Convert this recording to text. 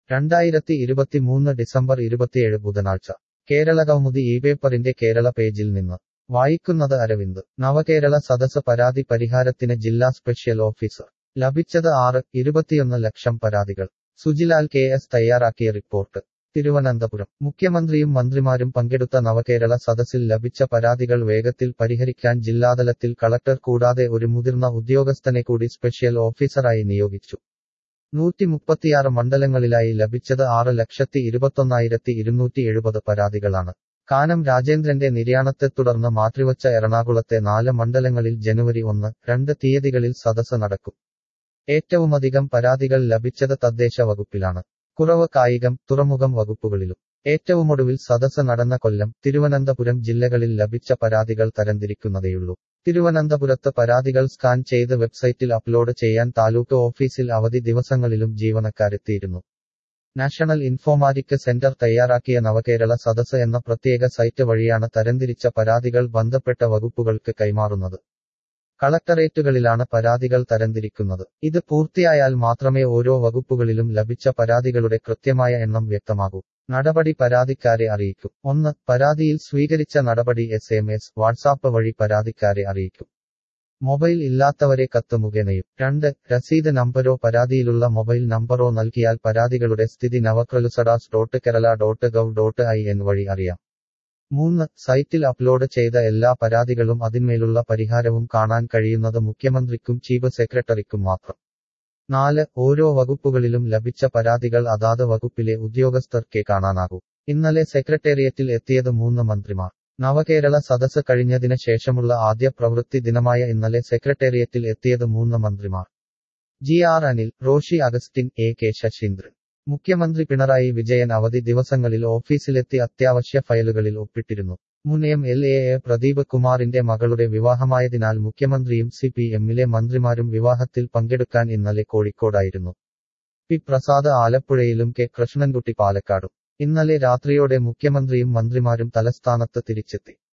രണ്ടായിരത്തി ഇരുപത്തിമൂന്ന് ഡിസംബർ ഇരുപത്തിയേഴ് ബുധനാഴ്ച കേരളകൗമുദി ഈ പേപ്പറിന്റെ കേരള പേജിൽ നിന്ന് വായിക്കുന്നത് അരവിന്ദ് നവകേരള സദസ് പരാതി പരിഹാരത്തിന് ജില്ലാ സ്പെഷ്യൽ ഓഫീസർ ലഭിച്ചത് ആറ് ഇരുപത്തിയൊന്ന് ലക്ഷം പരാതികൾ സുജിലാൽ കെ എസ് തയ്യാറാക്കിയ റിപ്പോർട്ട് തിരുവനന്തപുരം മുഖ്യമന്ത്രിയും മന്ത്രിമാരും പങ്കെടുത്ത നവകേരള സദസ്സിൽ ലഭിച്ച പരാതികൾ വേഗത്തിൽ പരിഹരിക്കാൻ ജില്ലാതലത്തിൽ കളക്ടർ കൂടാതെ ഒരു മുതിർന്ന ഉദ്യോഗസ്ഥനെ കൂടി സ്പെഷ്യൽ ഓഫീസറായി നിയോഗിച്ചു നൂറ്റി മുപ്പത്തിയാറ് മണ്ഡലങ്ങളിലായി ലഭിച്ചത് ആറ് ലക്ഷത്തി ഇരുപത്തൊന്നായിരത്തി ഇരുന്നൂറ്റി എഴുപത് പരാതികളാണ് കാനം രാജേന്ദ്രന്റെ നിര്യാണത്തെ തുടർന്ന് മാറ്റിവച്ച എറണാകുളത്തെ നാല് മണ്ഡലങ്ങളിൽ ജനുവരി ഒന്ന് രണ്ട് തീയതികളിൽ സദസ് നടക്കും ഏറ്റവുമധികം പരാതികൾ ലഭിച്ചത് തദ്ദേശ വകുപ്പിലാണ് കുറവ് കായികം തുറമുഖം വകുപ്പുകളിലും ഏറ്റവുമൊടുവിൽ സദസ് നടന്ന കൊല്ലം തിരുവനന്തപുരം ജില്ലകളിൽ ലഭിച്ച പരാതികൾ തരംതിരിക്കുന്നതേയുള്ളൂ തിരുവനന്തപുരത്ത് പരാതികൾ സ്കാൻ ചെയ്ത് വെബ്സൈറ്റിൽ അപ്ലോഡ് ചെയ്യാൻ താലൂക്ക് ഓഫീസിൽ അവധി ദിവസങ്ങളിലും ജീവനക്കാരെത്തിയിരുന്നു നാഷണൽ ഇൻഫോമാറ്റിക് സെന്റർ തയ്യാറാക്കിയ നവകേരള സദസ് എന്ന പ്രത്യേക സൈറ്റ് വഴിയാണ് തരംതിരിച്ച പരാതികൾ ബന്ധപ്പെട്ട വകുപ്പുകൾക്ക് കൈമാറുന്നത് കളക്ടറേറ്റുകളിലാണ് പരാതികൾ തരംതിരിക്കുന്നത് ഇത് പൂർത്തിയായാൽ മാത്രമേ ഓരോ വകുപ്പുകളിലും ലഭിച്ച പരാതികളുടെ കൃത്യമായ എണ്ണം വ്യക്തമാകൂ നടപടി പരാതിക്കാരെ അറിയിക്കും ഒന്ന് പരാതിയിൽ സ്വീകരിച്ച നടപടി എസ് എം എസ് വാട്സാപ്പ് വഴി പരാതിക്കാരെ അറിയിക്കും മൊബൈൽ ഇല്ലാത്തവരെ കത്ത് മുഖേനയും രണ്ട് രസീത് നമ്പരോ പരാതിയിലുള്ള മൊബൈൽ നമ്പറോ നൽകിയാൽ പരാതികളുടെ സ്ഥിതി നവക്രലുസഡാസ് dot Kerala dot gov dot I N വഴി അറിയാം മൂന്ന് സൈറ്റിൽ അപ്ലോഡ് ചെയ്ത എല്ലാ പരാതികളും അതിന്മേലുള്ള പരിഹാരവും കാണാൻ കഴിയുന്നത് മുഖ്യമന്ത്രിക്കും ചീഫ് സെക്രട്ടറിക്കും മാത്രം നാല് ഓരോ വകുപ്പുകളിലും ലഭിച്ച പരാതികൾ അതാത് വകുപ്പിലെ ഉദ്യോഗസ്ഥർക്കേ കാണാനാകൂ ഇന്നലെ സെക്രട്ടേറിയറ്റിൽ എത്തിയത് മൂന്ന് മന്ത്രിമാർ നവകേരള സദസ് കഴിഞ്ഞതിന് ശേഷമുള്ള ആദ്യ പ്രവൃത്തി ദിനമായ ഇന്നലെ സെക്രട്ടേറിയറ്റിൽ എത്തിയത് മൂന്ന് മന്ത്രിമാർ G R Anil Roshi Augustine A K Saseendran മുഖ്യമന്ത്രി പിണറായി വിജയൻ അവധി ദിവസങ്ങളിൽ ഓഫീസിലെത്തി അത്യാവശ്യ ഫയലുകളിൽ ഒപ്പിട്ടിരുന്നു മുൻ M L A A Pradeep കുമാറിന്റെ മകളുടെ വിവാഹമായതിനാൽ മുഖ്യമന്ത്രിയും സി പി എമ്മിലെ മന്ത്രിമാരും വിവാഹത്തിൽ പങ്കെടുക്കാൻ ഇന്നലെ കോഴിക്കോടായിരുന്നു പി പ്രസാദ് ആലപ്പുഴയിലും കെ കൃഷ്ണൻകുട്ടി പാലക്കാടും ഇന്നലെ രാത്രിയോടെ മുഖ്യമന്ത്രിയും മന്ത്രിമാരും തലസ്ഥാനത്ത് തിരിച്ചെത്തി